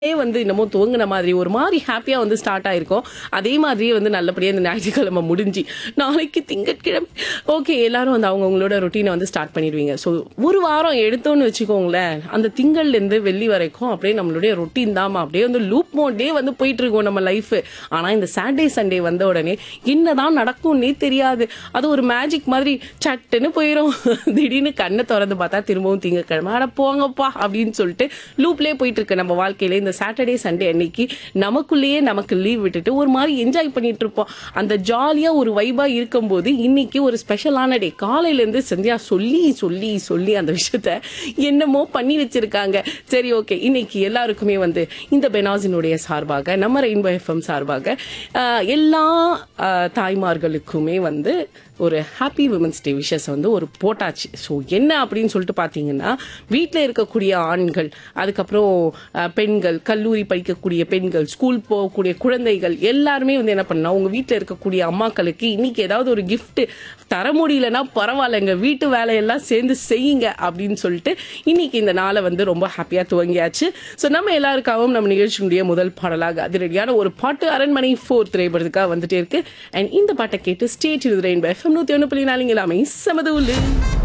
வந்து என்னமோ துவங்கின மாதிரி ஒரு மாதிரி ஹாப்பியா வந்து ஸ்டார்ட் ஆயிருக்கும் அதே மாதிரியே வந்து நல்லபடியா இந்த ஞாயிற்றுக்கிழமை முடிஞ்சு நாளைக்கு திங்கட்கிழமை ஓகே எல்லாரும் வந்து அவங்கவுங்களோட ரொட்டீனை வந்து ஸ்டார்ட் பண்ணிடுவீங்க ஸோ ஒரு வாரம் எடுத்தோன்னு வச்சுக்கோங்களேன் அந்த திங்கள்ல இருந்து வெள்ளி வரைக்கும் அப்படியே நம்மளுடைய ரொட்டீன் தாமா அப்படியே வந்து லூப் மோட்லயே வந்து போயிட்டு இருக்கோம் நம்ம லைஃப் ஆனா இந்த சாட்டர்டே சண்டே வந்த உடனே என்னதான் நடக்கும்னே தெரியாது அது ஒரு மேஜிக் மாதிரி சட்டுன்னு போயிடும் திடீர்னு கண்ணை திறந்து பார்த்தா திரும்பவும் திங்கக்கிழமை அட போங்கப்பா அப்படின்னு சொல்லிட்டு லூப்லயே போயிட்டு இருக்கு நம்ம வாழ்க்கையில இந்த சாட்டர்டே சண்டே அன்னைக்கு நமக்குள்ளேயே நமக்கு லீவ் விட்டுட்டு ஒரு மாதிரி என்ஜாய் பண்ணிட்டு இருப்போம் அந்த ஜாலியா ஒரு வைபா இருக்கும்போது இன்னைக்கு ஒரு ஸ்பெஷலான டே காலையில இருந்து சந்தியா சொல்லி சொல்லி சொல்லி அந்த விஷயத்த என்னமோ பண்ணி வச்சிருக்காங்க சரி ஓகே இன்னைக்கு எல்லாருக்குமே வந்து இந்த பெனாசினுடைய சார்பாக நம்ம ரெயின்போ எஃப்எம் சார்பாக ஆஹ், எல்லா ஆஹ், தாய்மார்களுக்குமே வந்து ஒரு ஹாப்பி விமன்ஸ் டே விஷஸ் வந்து ஒரு போட்டாச்சு ஸோ என்ன அப்படின்னு சொல்லிட்டு பார்த்தீங்கன்னா வீட்டில் இருக்கக்கூடிய ஆண்கள் அதுக்கப்புறம் அஹ், பெண்கள் கல்லூரி படிக்கக்கூடிய பெண்கள் ஸ்கூல் போகக்கூடிய குழந்தைகள் எல்லாருமே வந்து என்ன பண்ணா உங்க வீட்டில் இருக்கக்கூடிய அம்மாக்களுக்கு இன்னைக்கு ஏதாவது ஒரு gift தர முடியலன்னா பரவாயில்லைங்க வீட்டு வேலையெல்லாம் சேர்ந்து செய்யுங்க அப்படின்னு சொல்லிட்டு இன்னைக்கு இந்த நாளை வந்து ரொம்ப ஹாப்பியாக துவங்கியாச்சு ஸோ நம்ம எல்லாருக்காகவும் நம்ம நிகழ்ச்சியினுடைய முதல் பாடலாக அதிரடியான ஒரு பாட்டு அரண்மனை ஃபோர் திரைப்படத்துக்காக வந்துட்டே இருக்கு அண்ட் இந்த பாட்டை கேட்டு ஸ்டேட் இது ரெயின் எஃப்எம் நூற்றி ஒன்று புள்ளி நாலுங்க எல்லாமே சமது